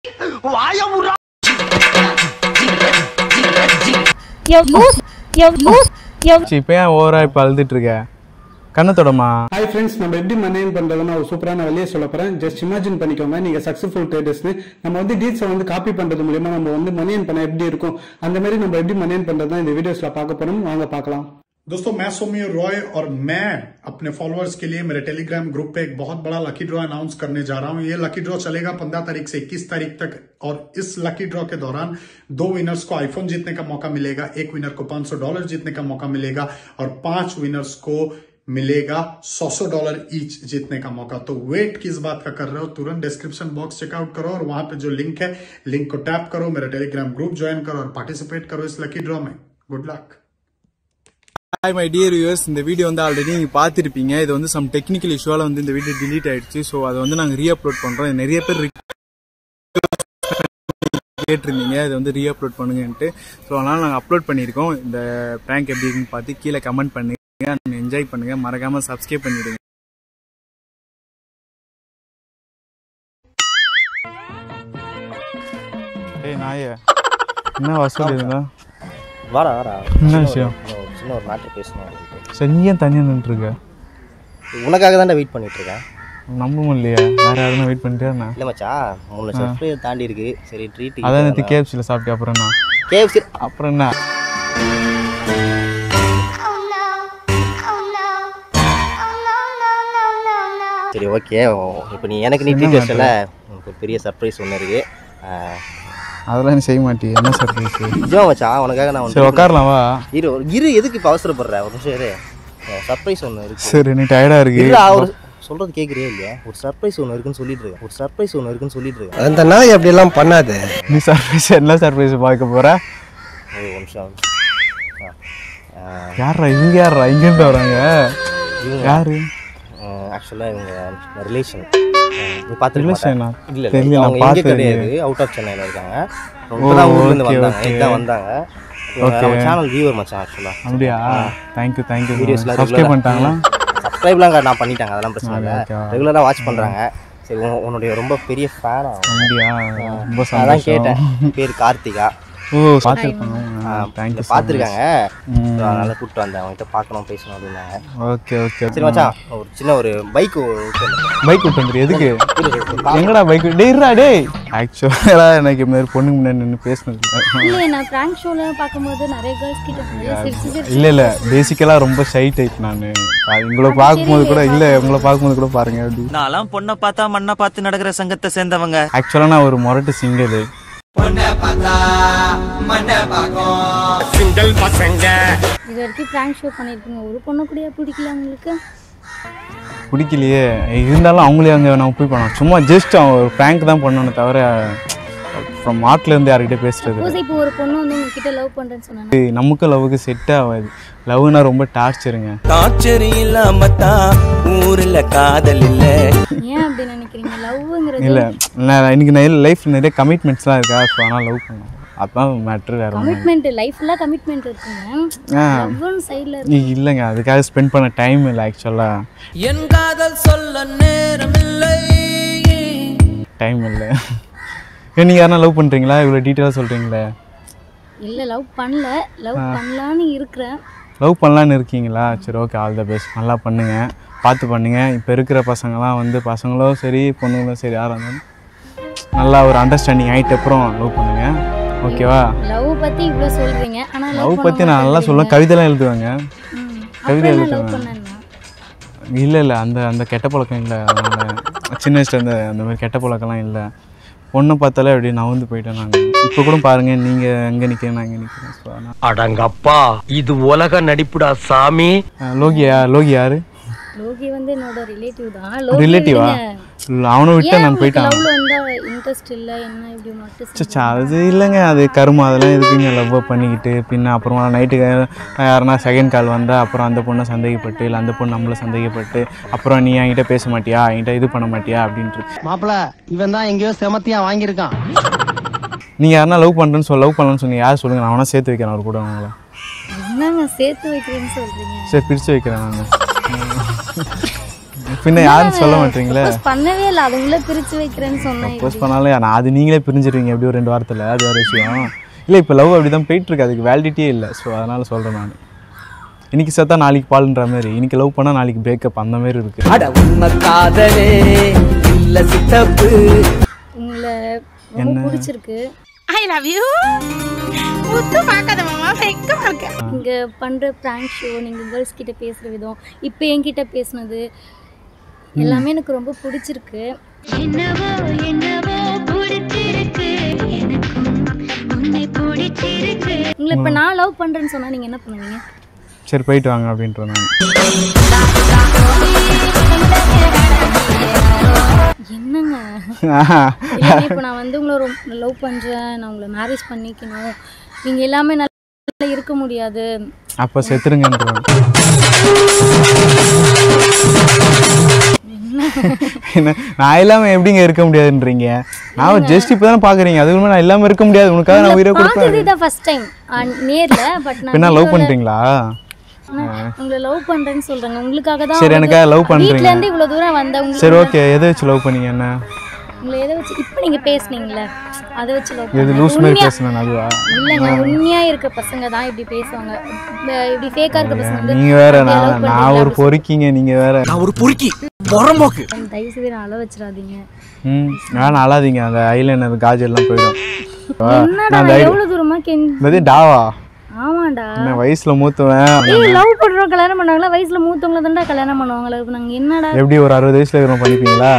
Yo, loose. Yo, loose. Yo, சரி, இப்போ ஏன் ஓவரா இப்போ அழுதுட்டு இருக்க கண்ணத்தோடமா ஹாய் ஃப்ரெண்ட்ஸ் நம்ம எப்படி மனைன் பண்றதுன்னு ஒரு சூப்பரான வழியை சொல்ல போறேன் ஜஸ்ட் இமேஜின் பண்ணிக்கோங்க நீங்க சக்சஸ்ஃபுல் ட்ரேடர்ஸ்னு நம்ம வந்து டீட்ஸை வந்து காப்பி பண்றது மூலியமா நம்ம வந்து மணியன் பண்ண எப்படி இருக்கும் அந்த மாதிரி நம்ம எப்படி மணியன் பண்றது தான் இந்த வீடியோஸ்ல பார்க்க போறோம் வாங்க பார்க்கலாம் दोस्तों मैं सौम्य रॉय और मैं अपने फॉलोअर्स के लिए मेरे टेलीग्राम ग्रुप पे एक बहुत बड़ा लकी ड्रॉ अनाउंस करने जा रहा हूं ये लकी ड्रॉ चलेगा 15 तारीख से 21 तारीख तक और इस लकी ड्रॉ के दौरान दो विनर्स को आईफोन जीतने का मौका मिलेगा एक विनर को 500 डॉलर जीतने का मौका मिलेगा और पांच विनर्स को मिलेगा सौ सौ डॉलर ईच जीतने का मौका तो वेट किस बात का कर रहे हो तुरंत डिस्क्रिप्शन बॉक्स चेकआउट करो और वहां पे जो लिंक है लिंक को टैप करो मेरा टेलीग्राम ग्रुप ज्वाइन करो और पार्टिसिपेट करो इस लकी ड्रॉ में good luck hi my dear viewers இந்த வீடியோ வந்து ஆல்ரெடி நீங்கள் பார்த்துருப்பீங்க இது வந்து சம் டெக்னிக்கல் இஷ்யூவால் வந்து இந்த வீடியோ டிலீட் ஆயிடுச்சு ஸோ அதை வந்து நாங்கள் ரீஅப்லோட் பண்ணுறோம் நிறைய பேர் கேட்டிருந்தீங்க இதை வந்து ரீஅப்லோட் பண்ணுங்கன்ட்டு ஸோ அதனால் நாங்கள் அப்லோட் பண்ணியிருக்கோம் இந்த ப்ராங்க் எப்படி இருக்குன்னு பார்த்து கீழே கமெண்ட் பண்ணுங்க என்ஜாய் பண்ணுங்க மறக்காமல் சப்ஸ்கிரைப் பண்ணிடுங்க ஏய் நாயே என்ன வசூல் இருந்தா வாடா வாடா என்ன விஷயம் இன்னும் ஒரு சின்ன ஒரு மேட்ரு பேசணும் அப்படின்ட்டு. சரி நீ ஏன் தனியாக நின்றுருக்க உனக்காக தான் வெயிட் பண்ணிட்டு இருக்கேன் நம்ப முடியலையா வேற யாரும் வெயிட் பண்ணிட்டே இருந்தேன் இல்லை மச்சான் மூணு லட்சம் சப்ஸ்கிரைபர் தாண்டி இருக்கு சரி ட்ரீட் அதான் நேற்று கேஎஃப்சியில் சாப்பிட்டு அப்புறம் என்ன கேஎஃப்சி அப்புறம் என்ன சரி ஓகே இப்போ நீ எனக்கு நீ ட்ரீட் வச்சல உனக்கு ஒரு பெரிய சர்ப்ரைஸ் ஒன்று இருக்கு ஆஹ், அதெல்லாம் நீ செய்ய மாட்டியே என்ன சர்ப்ரைஸ் நிஜமா மச்சான் உனக்காக நான் சரி வந்து உட்காரலாம் வா இரு ஒரு- இரு எதுக்கு இப்போ அவசரப்படுற ஒரு நிமிஷம் இரு சர்ப்ரைஸ் ஒன்று இருக்கு சரி நீ டயர்டா இருக்கு இல்ல அவர் சொல்றது கேட்குறியா இல்லையா ஒரு சர்ப்ரைஸ் ஒன்று இருக்குன்னு சொல்லிட்டு இருக்கேன் ஒரு சர்ப்ரைஸ் ஒன்று இருக்குன்னு சொல்லிட்டு இருக்கேன் அந்த நாய் அப்படியெல்லாம் பண்ணாது நீ சர்ப்ரைஸ் என்ன சர்ப்ரைஸ் பார்க்க போற ஒரு நிமிஷம் ஆ, யாரா இவங்க யாரா இங்க இருந்து வராங்க யாரு ஆக்சுவலாக இவங்க ரிலேஷன் நீ பார்த்துருக்க ரிலேஷனா இல்லை தெரியல இல்லை நான் அவங்க இங்கே பார்த்தது கிடையாது அவுட் ஆஃப் சென்னையில் இருக்காங்க ரொம்ப தான் ஊர்லேருந்து okay, வந்தாங்க okay. இதுதான் வந்தாங்க இவங்க நம்ம சேனல் வியூவர் மச்சான் ஆக்சுவலாக அப்படியா தேங்க்யூ தேங்க்யூ வீடியோஸ்லாம் சப்ஸ்கிரைப் பண்ணிட்டாங்களா சப்ஸ்கிரைப்லாம் நான் பண்ணிட்டாங்க அதெல்லாம் பிரச்சனை இல்லை okay, okay. ரெகுலராக வாட்ச் பண்ணுறாங்க சரி உன்- உன்னுடைய ரொம்ப பெரிய ஃபேனாக அப்படியா ரொம்ப அதான் சந்தோஷம் கேட்டேன் பேர் கார்த்திகா ஓ பார்த்துருப்பாங்க தேங்க்யூ பார்த்துருக்காங்க அதனால கூப்பிட்டு வந்தேன் அவங்ககிட்ட பார்க்கணும் பேசணும் அப்படின்னாங்க ஓகே ஓகே சரி மச்சான் ஒரு சின்ன ஒரு பைக் பைக் விட்டு வந்துரு எதுக்கு எங்கடா பைக் டேய்ரா டேய் ஆக்சுவலா எனக்கு இந்த மாதிரி பொண்ணுக்கு முன்னாடி நின்று பேசினது இல்ல. இல்லையே நான் prank show ல பார்க்கும்போது நிறைய கேர்ள்ஸ் கிட்ட நிறைய சிரிச்சு சிரிச்சு இல்ல இல்ல பேசிக்கலா ரொம்ப ஷை டைப் நான் உங்களை பார்க்கும்போது கூட இல்ல உங்களை பார்க்கும்போது கூட பாருங்க அப்படி நான்லாம் பொண்ணை பார்த்தா மண்ணை பார்த்து நடக்கிற சங்கத்தை சேர்ந்தவங்க ஆக்சுவலா நான் ஒரு முரட்டு சிங்கிள் இது வரைக்கும் prank show பண்ணிருக்கீங்க ஒரு பொண்ணு கூடயா பிடிக்கல உங்களுக்கு பிடிக்கலையே இருந்தாலும் அவங்களே அங்கே நம்ம போய் பண்ணோம் சும்மா ஜஸ்ட் அவன் ஒரு ப்ராங்க் தான் பண்ணணும் தவிர ஃப்ரம் மாட்டில் இருந்து யார்கிட்ட பேசுறது சப்போஸ் இப்போ ஒரு பொண்ணு வந்து உங்ககிட்ட லவ் பண்றேன்னு சொன்னா இது நமக்கு லவ்வுக்கு செட் ஆகாது லவ்னா ரொம்ப டார்ச்சருங்க டார்ச்சர் இல்லாம தான் ஊர்ல காதல் இல்ல ஏன் அப்படி நினைக்கிறீங்க லவ்ங்கிறது இல்லை நான் இன்னைக்கு நான் லைஃப் நிறைய கமிட்மெண்ட்ஸ்லாம் இருக்கா ஸோ அதனால் லவ் பண்ணோம் அதுதான் மேட்ரு வேற ஒன்றும் கமிட்மெண்ட் லைஃப்ல கமிட்மெண்ட் இருக்குங்க ஆ லவ்னு சைடுல இல்லைங்க அதுக்காக ஸ்பெண்ட் பண்ண டைம் இல்லை ஆக்சுவலாக என் காதல் சொல்ல நேரம் இல்லை டைம் இல்லை ஏன் நீங்கள் யாரா லவ் பண்ணுறீங்களா இவ்வளோ டீட்டெயிலாக சொல்கிறீங்களே இல்ல லவ் பண்ணல லவ் பண்ணலான்னு இருக்கிறேன் லவ் பண்ணலான்னு இருக்கீங்களா சரி ஓகே ஆல் த பெஸ்ட் நல்லா பண்ணுங்க பார்த்து பண்ணுங்க இப்போ இருக்கிற பசங்களாம் வந்து பசங்களும் சரி பொண்ணுங்களும் சரி யாராக இருந்தாலும் நல்லா ஒரு அண்டர்ஸ்டாண்டிங் ஆகிட்ட அப்புறம் லவ் பண்ணுங்க ஓகேவா லவ் பத்தி இவ்ளோ சொல்றீங்க ஆனா லவ் பற்றி நான் நல்லா சொல்லுவேன் கவிதைலாம் எழுதுவேங்க கவிதை லவ் எழுதுவேன் பண்ணேன்னா இல்லை இல்லை அந்த அந்த கெட்ட பழக்கம் இல்லை அதனால் சின்ன வயசுல இருந்து அந்த மாதிரி கெட்ட பழக்கம்லாம் இல்லை பொண்ணை பார்த்தாலே அப்படியே நவுந்து போயிட்டேன் நான் இப்போ கூட பாருங்கள் நீங்கள் எங்கே நிற்கிறேன் நான் எங்கே நிற்கிறேன் ஸோ அதனால் அடங்கப்பா இது உலக நடிப்புடா சாமி அஹ் லோகியா லோகி யாரு லோகி வந்து என்னோட ரிலேட்டிவ் தான் லோகி ரிலேட்டிவா அவனை விட்டு நான் போயிட்டான் லவ்ல வந்தா இன்ட்ரெஸ்ட் இல்ல என்ன இப்படி மட்டும் சச்சா அது இல்லைங்க அது கருமா அதெல்லாம் எதுக்குங்க லவ் பண்ணிக்கிட்டு பின்ன அப்புறமா நைட்டுக்கு யாருன்னா செகண்ட் கால் வந்தால் அப்புறம் அந்த பொண்ணை சந்தேகப்பட்டு இல்லை அந்த பொண்ணு நம்மளை சந்தேகப்பட்டு அப்புறம் நீ என்கிட்ட பேச மாட்டியா என்கிட்ட இது பண்ண மாட்டியா அப்படின்ட்டு மாப்பிள இவன் தான் எங்கேயோ செமத்தியா வாங்கியிருக்கான் நீங்கள் யாருன்னா லவ் பண்ணுறேன்னு சொல்ல லவ் பண்ணலன்னு சொன்னீங்க யார் சொல்லுங்க நான் அவனை சேர்த்து வைக்கிறேன் அவர் கூட உங்களை என்னங்க சேர்த்து வைக்கிறேன்னு சொல்றீங்க சரி பிரித்து வைக்கிறேன் நான் பின்ன யாரும் சொல்ல மாட்டீங்களே Propose பண்ணவே இல்லை அதுங்களே பிரிச்சு வைக்கிறேன்னு சொன்னேன் போஸ்ட் பண்ணாலும் நான் அது நீங்களே பிரிஞ்சிருவீங்க எப்படி ஒரு ரெண்டு வாரத்தில் அது வேறு விஷயம் இல்லை இப்போ லவ் அப்படி தான் போயிட்டுருக்கு அதுக்கு வேலிடிட்டியே இல்லை ஸோ அதனால் சொல்கிறேன் நான் இன்னைக்கு செத்தா நாளைக்கு பால்ன்ற மாதிரி இன்னைக்கு லவ் பண்ணால் நாளைக்கு பிரேக்கப் அந்த மாதிரி இருக்குது அட உண்மை காதலே இல்ல சித்தப்பு உங்களை ரொம்ப பிடிச்சிருக்கு ஐ லவ் யூ முத்து பார்க்காத மாமா வெக்கமா இருக்க இங்க பண்ற பிராங்க் ஷோ நீங்க கேர்ள்ஸ் கிட்ட பேசுற விதம் இப்போ என்கிட்ட பேசுனது எல்லாமே எனக்கு ரொம்ப பிடிச்சிருக்கு என்னவோ என்னவோ பிடிச்சிருக்கு எனக்கும் உன்னை பிடிச்சிருக்கு உங்களை இப்போ நான் லவ் பண்றேன்னு சொன்னா நீங்க என்ன பண்ணுவீங்க சரி போயிட்டு வாங்க அப்படின்ற நான் என்னங்க இப்போ நான் வந்து உங்களை ரொம்ப லவ் பண்றேன் நான் உங்களை மேரேஜ் பண்ணிக்கணும் நீங்க எல்லாமே நல்லா இருக்க முடியாது அப்போ செத்துருங்கன்றேன் என்ன நான் இல்லாமல் எப்படிங்க இருக்க முடியாதுன்றீங்க நான் ஜஸ்ட் இப்போ தானே பார்க்குறீங்க அதுக்கு நான் இல்லாமல் இருக்க முடியாது உனக்காக நான் உயிரை கொடுப்பேன் பார்த்தது இதான் ஃபர்ஸ்ட் டைம் நேர்ல பட் நான் பின்னா லவ் videoல- பண்ணுறீங்களா நான் உங்களை லவ் பண்றேன்னு சொல்றேங்க உங்களுக்காக தான் சரி, எனக்காக love பண்றீங்க. வீட்ல இருந்து இவ்வளவு தூரம் வந்த உங்களுக்கு சரி ஓகே எதை வச்சு லவ் பண்ணீங்க என்ன உங்களை எதை வச்சு இப்போ நீங்க பேசுனீங்களே அதை வச்சு லவ் எது லூஸ் மாதிரி பேசுனேன் அதுவா இல்லைங்க உண்மையா இருக்க பசங்க தான் இப்படி பேசுவாங்க இந்த இப்படி ஃபேக்கா இருக்க பசங்க வந்து நீங்க வேற "அப்படியா நான் love நான் பண்றீங்களா?" ஒரு பொறுக்கிங்க நீங்க வேற நான் ஒரு பொறுக்கி புறம்போக்கு தயவு செய்து நான் அழ வச்சிடாதீங்க ம் நான் அழாதீங்க அந்த ஐலைனர் காஜெல்லாம் போயிடும் என்னடா நான் நான் எவ்வளவு தூரமா கென் இந்த டாவா ஆமாடா என்ன வயசுல மூத்துவேன் ஏய் லவ் பண்றோம் கல்யாணம் பண்ணாங்களா வயசுல மூத்தவங்கள தான்டா கல்யாணம் பண்ணுவாங்களா இப்போ நாங்க என்னடா எப்படி ஒரு அறுபது வயசுல இருக்கிறோம் பண்ணிப்பீங்களா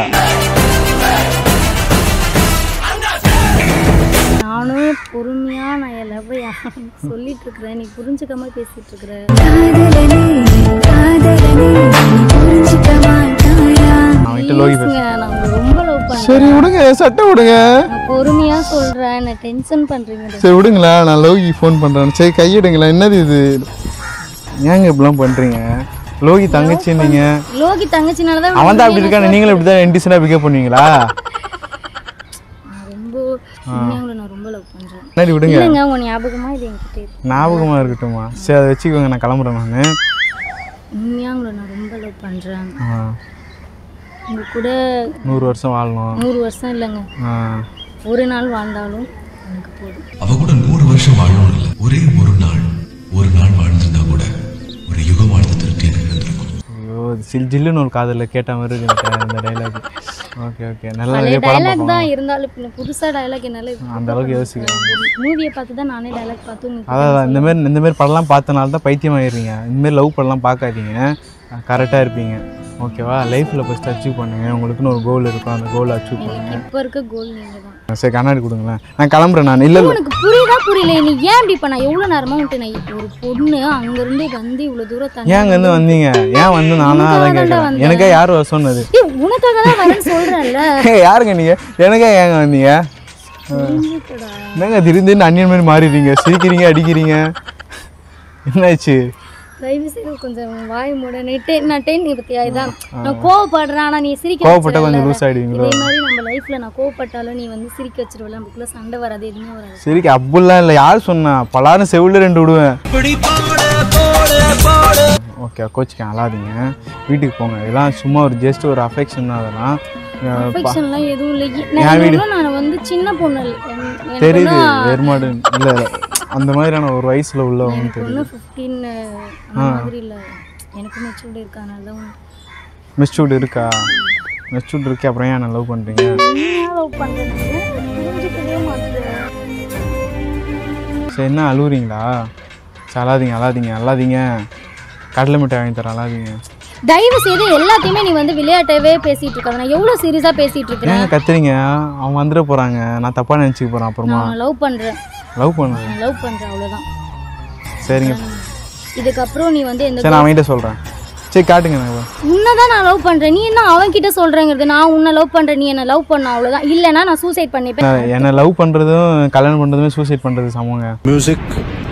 நானும் பொறுமையா நான் என் லவ் சொல்லிட்டு இருக்கிறேன் நீ புரிஞ்சுக்காம பேசிட்டு இருக்கிற காதலனே காதலனே புரிஞ்சுக்க மாட்டாயா அவன்கிட்ட லோகி பேச பேசுங்க நான் உங்களை ரொம்ப லவ் பண்றேன் சரி விடுங்க சட்டை விடுங்க நான் பொறுமையா சொல்றேன் என்ன டென்ஷன் பண்றீங்க சரி விடுங்களா நான் லோகி ஃபோன் பண்றேன் சரி கையிடுங்களா என்னது இது ஏங்க இப்படிலாம் பண்றீங்க லோகி தங்கச்சி நீங்க லோகி தங்கச்சினால தான் அவன் தான் அப்படி இருக்கானே நீங்களும் இப்படி தான் இன்டிசனாக பிக்கப் பண்ணுவீங்களா நான் ரொம்ப உண்மையா உங்களை நான் ரொம்ப லவ் பண்றேன் முன்னாடி விடுங்க இல்லைங்க உங்க ஞாபகமா இது என்கிட்ட இருக்கு ஞாபகமாக இருக்கட்டுமா சரி அதை வச்சுக்கோங்க நான் கிளம்புறேன் நான் உண்மையா உங்களை நான் ரொம்ப லவ் பண்றேன் உங்க கூட நூறு வருஷம் வாழணும் நூறு வருஷம் இல்லைங்க ஆ. ஒரு நாள் வாழ்ந்தாலும் எனக்கு போதும் அவ கூட நூறு வருஷம் வாழணும் இல்லை ஒரே ஒரு நாள் ஒரு நாள் வாழ்ந்திருந்தா கூட ஒரு யுகம் வாழ்ந்த திருப்தி எனக்கு இருந்திருக்கும் ஐயோ இது சில் ஜில்லுன்னு ஒரு காதில் கேட்ட மாதிரி இருக்கு எனக்கு இந்த டைலாக் ஓகே ஓகே நல்லா பழைய நிறைய படம் டைலாக் பார்ப்போம் தான் இருந்தாலும் இப்போ புதுசா டைலாக் என்னால அந்த அளவுக்கு யோசிக்கிறேன் மூவியை பார்த்து தான் நானே டைலாக் பார்த்து உங்களுக்கு அதான் இந்த மாதிரி இந்த மாதிரி படம்லாம் பார்த்தனால தான் பைத்தியம் ஆயிடுறீங்க இந்த மாதிரி லவ் படம்லாம் பார்க்காதீங்க கரெக்டாக இருப்பீங்க ஓகேவா லைஃப்பில் ஃபஸ்ட்டு அச்சீவ் பண்ணுங்க உங்களுக்குன்னு ஒரு கோல் இருக்கும் அந்த கோலை அச்சீவ் பண்ணுங்க எனக்கு இப்போ இருக்க கோல் நீங்க தான் சரி கண்ணாடி கொடுங்களேன் நான் கிளம்புறேன் நான் இல்லை இல்லை உனக்கு புரியுதா புரியல நீ ஏன் இப்படி பண்ண எவ்வளவு நேரமா உன்ட்டு நான் ஒரு பொண்ணு அங்க இருந்து வந்து இவ்வளவு தூரம் தண்ணி ஏன் அங்கேருந்து வந்தீங்க ஏன் வந்து நானும் அதான் உனக்காக தான்டா கேட்குறேன் வந்தேன். எனக்கே யார் வர சொன்னது ஏய், உனக்காக தான் வரேன்னு சொல்றேன்ல யாருங்க நீங்கள் எனக்கே ஏங்க வந்தீங்க புரிஞ்சுக்கடா. என்னங்க திடீர்னு திடீர்னு அந்நியன் மாதிரி மாறிடுறீங்க சிரிக்கிறீங்க அடிக்கிறீங்க என்னாச்சு தயவு செய்து கொஞ்சம் வாய் மூட நீ டென் நான் டென் பத்தியா இதான் நான் கோவப்படுறேன் ஆனா நீ சிரிக்க கோவப்பட்டா வச்சிடல. கொஞ்சம் லூஸ் ஆயிடுவீங்களோ இதே மாதிரி நம்ம லைஃப்ல நான் கோவப்பட்டாலும் நீ வந்து சிரிக்க வச்சிருவல நமக்குள்ள சண்டை வராது எதுவுமே வராது சரிக்கு அப்படிலாம் இல்லை யார் சொன்னா பலாரும் செவில ரெண்டு விடுவேன் ஓகே கோச்சிக்க அழாதீங்க வீட்டுக்கு போங்க இதெல்லாம் சும்மா ஒரு ஜஸ்ட் ஒரு அஃபெக்ஷன் தான் அதெல்லாம் அஹ் ப- அஃபெக்ஷன்லாம் எதுவும் இல்லை என் நான் வீடு- இன்னும் நான் வந்து சின்ன பொண்ணு இல்ல. என்- எனக்கு தெரியுது இன்னும் வெறுமாடு இல்லை அந்த மாதிரியான ஒரு வயசுல உள்ளவங்க எனக்கு தெரியுது ஒன்றும் ஃபிஃப்டீன் அந்த மாதிரி இல்லை எனக்கு மெச்சூர்டு இருக்கு அதனால தான் மெச்சூர்டு இருக்கா மெச்சூர்டு இருக்கே அப்புறம் ஏன் நான் லவ் பண்ணுறீங்க லவ் பண்ணுறது புரிஞ்சுக்கவே மாட்டேன் சரி என்ன அழுவுறீங்களா சரி அழாதீங்க அழாதீங்க அழாதீங்க கடலை மிட்டாய் வாங்கி தரேன் அழாதீங்க தயவு செய்து எல்லாத்தையுமே நீ வந்து விளையாட்டவே பேசிட்டு இருக்காத நான் எவ்வளோ சீரியஸாக பேசிட்டு இருக்கிறேன் ஏங்க கத்துறீங்க அவங்க வந்துட போகிறாங்க நான் தப்பாக நினச்சிக்க போகிறேன் அப்புறமா நான் லவ் பண்ணுறேன் லவ் பண்ணுறேன் நான் லவ் பண்ணுறேன் அவ்வளோதான் சரிங்க இதுக்கப்புறம் நீ வந்து எந்த சரி நான் அவன்கிட்ட சொல்கிறேன் சரி காட்டுங்க நான் உன்னை தான் நான் லவ் பண்ணுறேன் நீ என்ன அவன்கிட்ட சொல்கிறேங்கிறது நான் உன்னை லவ் பண்ணுறேன் நீ என்ன லவ் பண்ண அவ்வளோதான் இல்லைன்னா நான் சூசைட் பண்ணிப்பேன் நான் என்னை லவ் பண்ணுறதும் கல்யாணம் பண்ணுறதுமே சூசைட் பண்ணுறது சமங்க மியூசிக்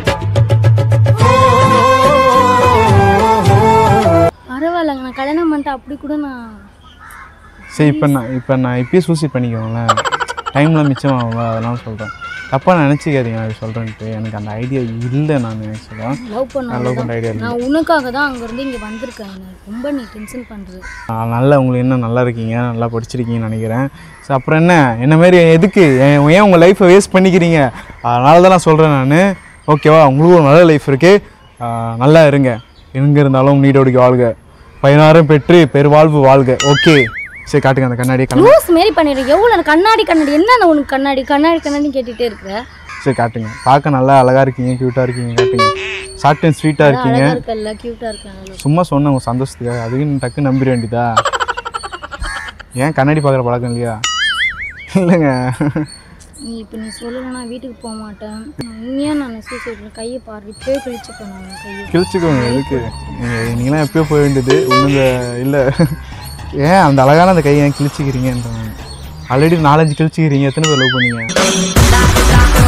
பரவாயில்லைங்க நான் கல்யாணம் பண்ணிட்டு அப்படி கூட நான் சரி இப்போ நான் இப்போ நான் இப்பயே சூசைட் பண்ணிக்கோங்களேன் டைம்லாம் மிச்சம் ஆகும்ல அதெல்லாம் சொல்கிறேன் தப்பாக நினச்சிக்காதீங்க அது சொல்கிறேன்ட்டு எனக்கு அந்த ஐடியா இல்லை நான் ஆக்சுவலாக லவ் நான் லவ் பண்ணுற பண்ண ஐடியா இல்லை நான் உனக்காக தான் அங்கேருந்து இங்கே வந்திருக்கேன் எனக்கு ரொம்ப நீ டென்ஷன் பண்ணுறது நான் நல்லா உங்களுக்கு என்ன நல்லா இருக்கீங்க நல்லா படிச்சிருக்கீங்கன்னு நினைக்கிறேன் ஸோ அப்புறம் என்ன என்ன மாதிரி எதுக்கு ஏன் ஏன் உங்கள் லைஃப்பை வேஸ்ட் பண்ணிக்கிறீங்க அதனால தான் நான் சொல்கிறேன் நான் ஓகேவா உங்களுக்கு ஒரு நல்ல லைஃப் இருக்குது நல்லா இருங்க எங்கே இருந்தாலும் நீடோடிக்கு வாழ்க பதினாறும் பெற்று பெருவாழ்வு வாழ்க ஓகே சரி காட்டுங்க அந்த கண்ணாடியை கண்ணாடி லூஸ் மாரி பண்ணிடுறேன் எவ்வளோ எனக்கு கண்ணாடி கண்ணாடி என்ன உனக்கு கண்ணாடி கண்ணாடி கண்ணாடி கேட்டுகிட்டே இருக்கிற சரி காட்டுங்க பார்க்க நல்லா அழகாக இருக்கீங்க க்யூட்டாக இருக்கீங்க காட்டுங்க ஷார்ட் அண்ட் ஸ்வீட்டாக இருக்கீங்க அழகாக இருக்கல்ல க்யூட்டாக இருக்கேன் சும்மா சொன்னேன் உங்கள் சந்தோஷத்துக்காக அதுக்கு டக்கு நம்பிட வேண்டியதா ஏன் கண்ணாடி பார்க்குற பழக்கம் இல்லையா இல்லைங்க நீ இப்போ நீ சொல்லலைன்னா வீட்டுக்கு போக மாட்டேன் உண்மையாக நான் சூசைட் கையை பாரு இப்போயே கழிச்சு போனேன் கையை கிழிச்சிக்கோங்க எதுக்கு நீங்கள் நீங்களாம் எப்பயோ போக வேண்டியது ஒன்றும் இல்லை ஏன் அந்த அழகான அந்த கையை ஏன் கிழிச்சிக்கிறீங்கன்றாங்க ஆல்ரெடி நாலஞ்சு கிழிச்சிக்கிறீங்க எத்தனை பேர் லவ் பண்ணீங்க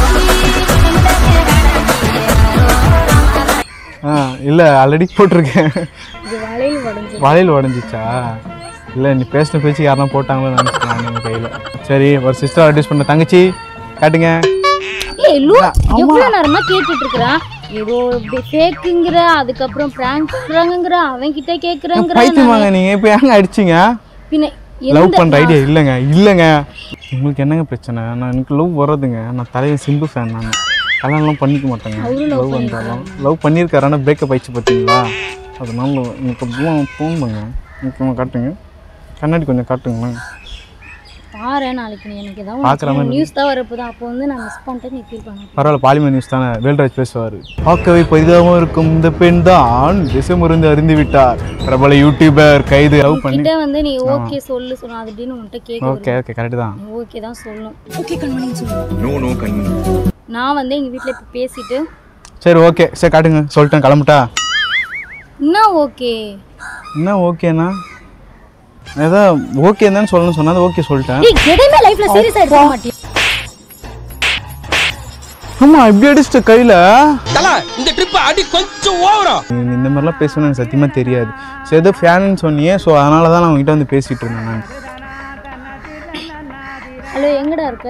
ஆ இல்லை ஆல்ரெடி போட்டிருக்கேன் இது வளையல் உடஞ்சி வளையல் உடஞ்சிச்சா இல்லை நீ பேசின பேச்சு யாருனா போட்டாங்களோ நினச்சிக்கலாம் எங்கள் கையில் சரி ஒரு சிஸ்டர் அட்வைஸ் பண்ண தங்கச்சி காட்டுங்க ஏய் லூ எவ்வளோ நேரமா கேட்டுட்டு இருக்கிறான் ஏதோ ஃபேக்குங்கிற அதுக்கப்புறம் ப்ராங்க் பண்றாங்கங்கிற அவன் கிட்ட கேட்குறேங்கிற பைத்தியமாங்க நீங்கள் இப்போ ஏங்க அடிச்சிங்க பின்ன லவ் எந்த பண்ணுற ஐடியா இல்லைங்க இல்லைங்க உங்களுக்கு என்னங்க பிரச்சனை நான் எனக்கு லவ் வர்றதுங்க நான் தலையை சிம்பு ஃபேன் நான் கல்யாணம்லாம் பண்ணிக்க மாட்டேங்க அவரும் love லவ் வந்தாலும் லவ் பண்ணியிருக்காரு ஆனால் பிரேக்கப் ஆயிடுச்சு பார்த்தீங்களா அதனால எனக்கு அப்படிலாம் தோணுங்க முக்கியமாக காட்டுங்க கண்ணாடி கொஞ்சம் காட்டுங்களேன் பாரு நாளைக்கு நீ எனக்கு பார்க்குற ஏதாவது மாதிரி நியூஸ் தான் வரப்போது அப்போ வந்து நான் மிஸ் பண்ணிட்டேன் நீ ஃபீல் பண்ண பரவாயில்ல பாலிமர் நியூஸ் தானே வேல்ராஜ் பேசுவார் பார்க்கவே பரிதாபமாக இருக்கும் இந்த பெண் தான் திசைமுறிந்து அறிந்து விட்டார் பிரபல யூடியூபர் கைது லவ் பண்ணி கிட்ட வந்து நீ ஓகே சொல்லு சொல்லு அது அப்படின்னு உன்கிட்ட கேட்க ஓகே ஓகே கரெக்டு தான் நீ ஓகே தான் சொல்லணும் ஓகே கண்மணின்னு சொல்லு நோ நோ கண்மணி நான் வந்து எங்கள் வீட்டில் இப்போ பேசிட்டு சரி ஓகே சரி காட்டுங்க சொல்லிட்டேன் கிளம்பிட்டா என்ன ஓகே என்ன ஓகேண்ணா ஏதோ ஓகே தான் சொல்லணும்னு சொன்னா ஓகே சொல்லிட்டேன் டேய் எதையுமே லைஃப்ல சீரியஸா எடுக்க மாட்டியா ஆமா இப்படி அடிச்சிட்ட கையில இந்த ட்ரிப் அடி கொஞ்சம் ஓவரா நீ இந்த மாதிரிலாம் பேசணும்னு எனக்கு சத்தியமா தெரியாது ஸோ ஏதோ ஃபேனுன்னு சொன்னியே ஸோ அதனால தான் நான் உங்ககிட்ட வந்து பேசிட்டு இருந்தேன் நான் ஹலோ எங்கடா இருக்க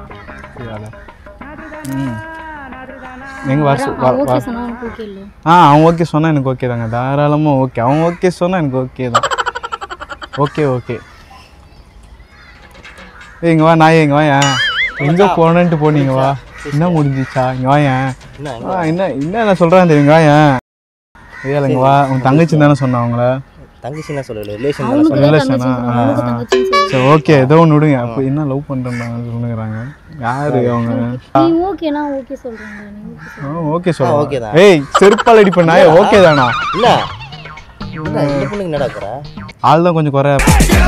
ம் எங்க வர சொ- வர- ஓகே வர- சொன்னா உனக்கு ஓகே இல்லை ஆ அவன் ஓகே சொன்னா எனக்கு ஓகே தாங்க தாராளமாக ஓகே அவன் ஓகே சொன்னா எனக்கு ஓகே தான் ஓகே ஓகே ஏய் இங்க வா நாய் இங்க வா ஏன் எங்க போனேன்ட்டு போனீங்க வா என்ன முடிஞ்சிச்சா இங்க வா ஏன் என்ன ஆ, என்ன என்ன நான் சொல்கிறேன் தெரியுங்க ஏன் ஏய் இங்க வா உன் தங்கச்சி தானே சொன்னா அவங்கள தங்கச்சி என்ன சொல்லல ரிலேஷன் அவனுக்கு தான் ரிலேஷனா தங்கச்சி அவனுக்கு தங்கச்சின்னு சொல்லு சரி ஓகே ஏதோ ஒன்று விடுங்க அப்போ என்ன லவ் பண்ணுறாங்க சொல்லுங்கிறாங்க யாரு அவங்க நீ ஓகேனா ஓகே சொல்றாங்க நீ ஓகே சொல்லு ஓகே okay சொல்லுங்க தான். ஏய் செருப்பால் அடி பண்ணா ஓகே தானா இல்ல என்ன இந்த பொண்ணுக்கு என்னடா குறை ஆள் தான் கொஞ்சம் குறை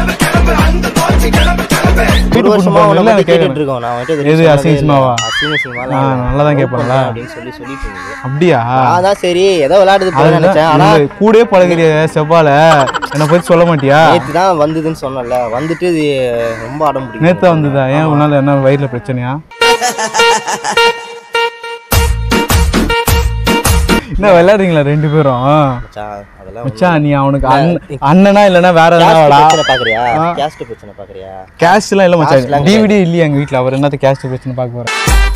ஒரு வருஷமா பொண்ணு உன்னை இல்ல, பத்தி எனக்கு கேட்டுட்டு இருக்கோம் நான் வந்துட்டு எது, எதுவும் சொன்னதே அசிங்க இல்ல. சினிமாவா? அசிங்க சினிமாலாம் ஆ, இல்ல. நல்லா தான் love கேட்பாங்களா? பண்றேன் அப்படின்னு சொல்லி சொல்லிட்டு இருந்தது அப்படியா அதான் சரி ஏதோ விளையாடுது போல அதுதான் நினைச்சேன் ஆனா இல்ல, கூடயே பழகிறிய செவ்வால என்னை பத்தி சொல்ல மாட்டியா நேத்து தான் வந்ததுன்னு சொன்னல வந்துட்டு இது ரொம்ப அடம் பிடிக்கும் நேத்தா வந்ததா ஏன் உன்னால என்ன வயிறுல பிரச்சனையா என்ன விளையாடுறீங்களா ரெண்டு பேரும் மச்சான் அதெல்லாம் மச்சான் நீ அவனுக்கு இல்ல, அண்ணன் அண்ணனா இல்லைன்னா வேற caste எதனா பிரச்சனை பாக்குறியா ஆ. கேஸ்ட் பிரச்சனை பாக்குறியா கேஸ்ட்லாம் இல்லை Caste மச்சான் லாம் டிவிடி இல்லையா எங்க வீட்ல அவர் என்னத்த கேஸ்ட் பிரச்சனை பார்க்க போறேன்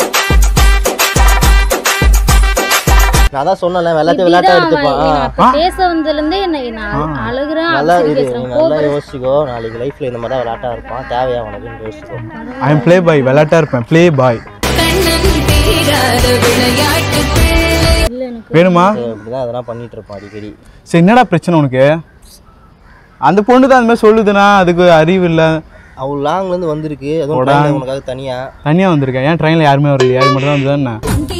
நான் அதான் சொன்னல எல்லாத்தையும் விளையாட்டா எடுத்துப்பான் நான் அப்ப பேச வந்ததுல இருந்தே என்ன நான் அழுகுறேன் நல்லா அடிச்சு இரு பேசுறேன் நீ நல்லா கோபுரம் யோசிச்சுக்கோ நாளைக்கு லைஃப்ல இந்த மாதிரி தான் விளையாட்டா இருப்பான் தேவையா உனக்குன்னு யோசிச்சுக்கோ ஐ எம் ப்ளே பாய் விளையாட்டா இருப்பேன் ப்ளே பாய் இல்ல எனக்கு வேணுமா சரி, இப்படிதான் அதெல்லாம் பண்ணிட்டு இருப்பான் அடிக்கடி சரி என்னடா பிரச்சனை உனக்கு அந்த பொண்ணு தான் அந்த மாதிரி சொல்லுதுன்னா அதுக்கு அறிவு இல்லை அவள் லாங்ல இருந்து வந்திருக்கு அதுவும் போடா. train ல உனக்காக தனியா தனியாக வந்திருக்கேன் ஏன் ட்ரெயினில் யாருமே வரல யாரு மட்டும் தான் வந்ததா என்ன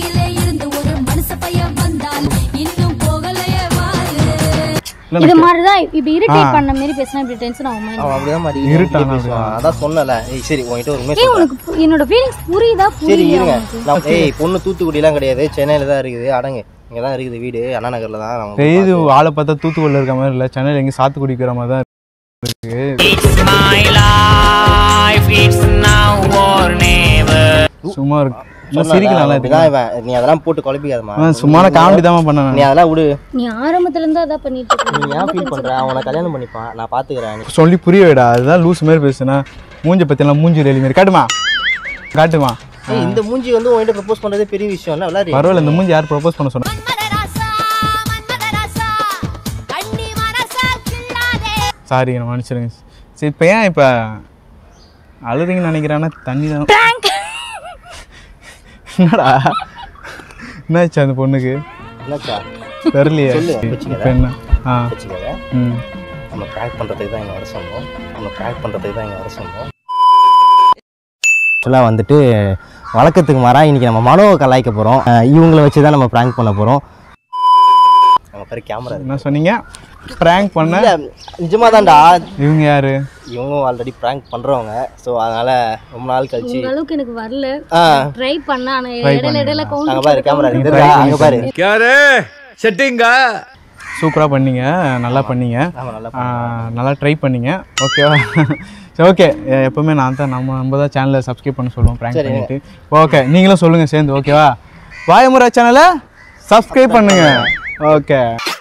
இல்ல, இது எனக்கு- மாதிரிதான் இப்படி இரிட்டேட் ஆ. பண்ண மாதிரி பேசினா இப்படி டென்ஷன் ஆகும் அவன் அப்படிதான் அடிக்கடி இருட்டானா என்கிட்ட பேசுவான் அதான் சொன்னல ஏய் சரி உன்கிட்ட ஒரு உண்மை ஏய் சொல்றேன் உனக்கு பு- என்னோட ஃபீலிங்ஸ் புரியுதா சரி புரியல இருங்க உனக்கு நான் ஏய் பொண்ணு தூத்துக்குடிலாம் கிடையாது சென்னையில தான் இருக்குது அடங்கு இங்க தான் இருக்குது வீடு அண்ணா நகர்ல தான் நான் வந்து இது ஆளை பார்த்தா தூத்துக்குடியில் இருக்க மாதிரி இல்லை சென்னையில் எங்கேயும் சாத்துக்குடி இருக்கிற மாதிரி தான் இருக்கு சும்மா இருக்கு இன்னும் சொன்னேன்ல, சிரிக்கலாம் அப்படிதான் இவன். நீ அதெல்லாம் போட்டு குழப்பிக்காதமா சும்மா காமெடி தான் பண்ணேன் நீ அதெல்லாம் விடு நீ ஆரம்பத்துல இருந்து அதான் பண்ணிட்டு நீ இருக்க ஏன் ஃபீல் பண்ற அவனை கல்யாணம் பண்ணிப்பான் நான் பாத்துக்கிறேன் நீ சொல்லி புரிய வைடா அதுதான் லூஸ் மாதிரி பேசுனா மூஞ்ச பத்தியெல்லாம் மூஞ்சி ரெலி மாதிரி காட்டுமா காட்டுமா ஏய், இந்த மூஞ்சி வந்து உன்கிட்ட ப்ரப்போஸ் பண்றதே பெரிய விஷயம் இல்ல விளையாடு பரவாயில்ல இந்த மூஞ்சி யார் ப்ரொபோஸ் பண்ண சொன்னா சாரி என்ன மன்னிச்சிடுங்க சரி இப்போ ஏன் இப்போ அழுறீங்கன்னு நினைக்கிறேன்னா தண்ணி தான் என்னடா என்னாச்சு அந்த பொண்ணுக்கு என்னச்சா தெரியலையே சொல்லு, இப்போ வச்சுக்கடா. என்ன ஆ வச்சுக்கோங்க ம் நம்ம ப்ராங்க் பண்றதுக்கு தான் இங்க வர சொன்னோம் நம்ம ப்ராங்க் பண்றதுக்கு தான் இங்க வர சொன்னோம் ஆக்சுவலாக வந்துட்டு வழக்கத்துக்கு மாறா இன்னைக்கு நம்ம மனோவை கலாய்க்க போகிறோம் இவங்கள வச்சு தான் நம்ம ப்ராங்க் பண்ண போகிறோம் நம்ம பேர் கேமரா என்ன சொன்னீங்க ப்ராங்க் பண்ண இல்லை நிஜமாக தான்டா இவங்க யாரு இவங்க ஆல்ரெடி ப்ராங்க் பண்ணுறவங்க ஸோ அதனால் ரொம்ப நாள் கழிச்சு உங்க அளவுக்கு எனக்கு வரல ஆ ட்ரை பண்ண ஆனா Try இடையில இடையில அங்கே பாரு கேமரா நீங்க இருக்கு try அங்கே பாரு யாரு செட்டிங்கா சூப்பராக பண்ணீங்க நல்லா பண்ணீங்க ஆமாம் நல்லா ஆ, நல்லா ட்ரை பண்ணீங்க ஓகேவா சரி ஓகே எப்பவுமே நான் தான் நம்ம நம்ம தான் சேனலை சப்ஸ்கிரைப் பண்ண சொல்லுவோம் ப்ராங்க் சரி. பண்ணிட்டு ஓகே நீங்களும் சொல்லுங்கள் சேர்ந்து ஓகேவா வாயமுறை சேனலை சப்ஸ்கிரைப் பண்ணுங்க ஓகே